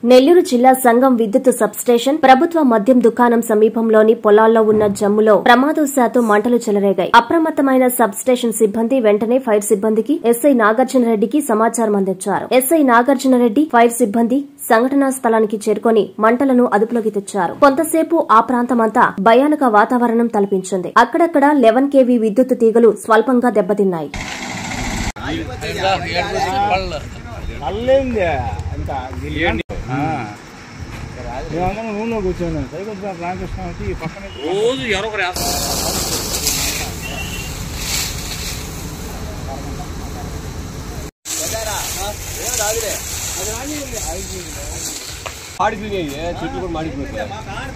నెల్లూరు జిల్లా సంఘం విద్యుత్ సబ్స్టేషన్ ప్రభుత్వ మద్యం దుకాణం సమీపంలోని పొలాల్లో ఉన్న జమ్ములో ప్రమాదవశాత్తు మంటలు చెలరేగాయి అప్రమత్తమైన సబ్స్టేషన్ సిబ్బంది వెంటనే ఫైర్ సిబ్బందికి ఎస్ఐ నాగార్జున రెడ్డికి సమాచారం అందించారు ఎస్ఐ నాగార్జున రెడ్డి ఫైర్ సిబ్బంది సంఘటనా స్థలానికి చేరుకొని మంటలను అదుపులోకి తెచ్చారు కొంతసేపు ఆ ప్రాంతమంతా భయానక వాతావరణం తలపించింది అక్కడక్కడ లెవెన్ కేవీ విద్యుత్ తీగలు స్వల్పంగా దెబ్బతిన్నాయి అల్లేంది అంత మేమందరం రూమ్లో కూర్చోన్నాం సైకి వచ్చిన రామకృష్ణ వచ్చి ఈ పక్కన రోజు ఎవరో ఒకరు వేస్తారు మాడిపోయినాయి చెట్లు కూడా మాడిపోయినాయి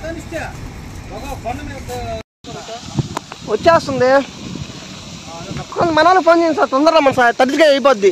వచ్చేస్తుంది కొంత మనాలు ఫోన్ చేయండి సార్ తొందరగా మన సార్ తడిగా అయిపోద్ది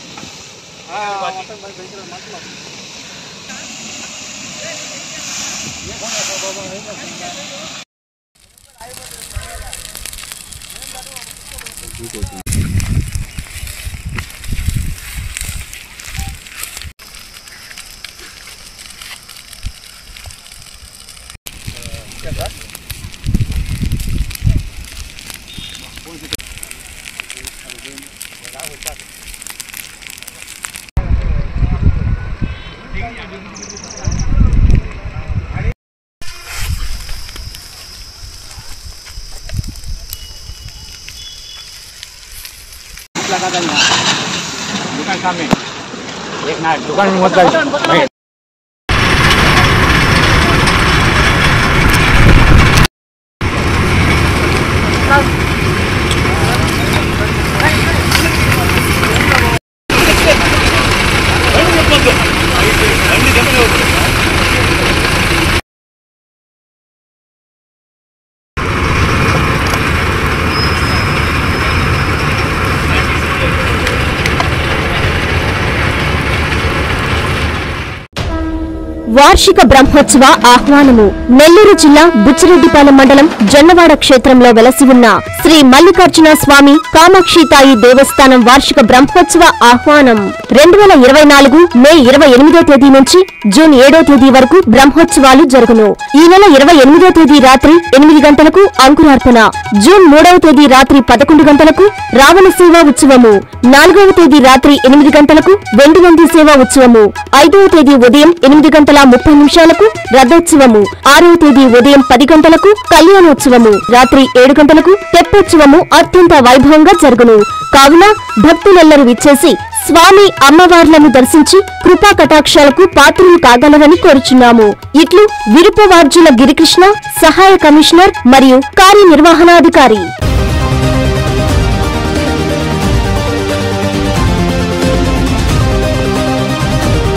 दुकान सामने एक ना दुकान में मत जाइए వార్షిక బ్రహ్మోత్సవ ఆహ్వానము నెల్లూరు జిల్లా బుచ్చిరెడ్డిపాలెం మండలం జొన్నవాడ క్షేత్రంలో వెలసి ఉన్న శ్రీ మల్లికార్జున స్వామి కామాక్షితాయి దేవస్థానం వార్షిక బ్రహ్మోత్సవ ఆహ్వానం రెండు వేల ఇరవై నాలుగు మే ఇరవై ఎనిమిదో తేదీ నుంచి జూన్ ఏడో తేదీ వరకు బ్రహ్మోత్సవాలు జరుగును ఈ నెల ఇరవై ఎనిమిదో తేదీ రాత్రి ఎనిమిది గంటలకు అంకురార్పణ జూన్ మూడవ తేదీ రాత్రి పదకొండు గంటలకు రావణ సేవా ఉత్సవము నాలుగవ తేదీ రాత్రి ఎనిమిది గంటలకు వెండి నంది సేవా ఉత్సవము ఐదవ తేదీ ఉదయం ఎనిమిది గంటల ముప్పై నిమిషాలకు రథోత్సవము ఆరవ తేదీ ఉదయం పది గంటలకు కళ్యాణోత్సవము రాత్రి ఏడు గంటలకు తెప్పోత్సవము అత్యంత వైభవంగా జరుగును కావున భక్తులెల్లరూ విచ్చేసి స్వామి అమ్మవార్లను దర్శించి కృపా కటాక్షాలకు పాత్రలు కాగలరని కోరుచున్నాము ఇట్లు విరుపవార్జుల గిరికృష్ణ సహాయ కమిషనర్ మరియు కార్యనిర్వహణాధికారి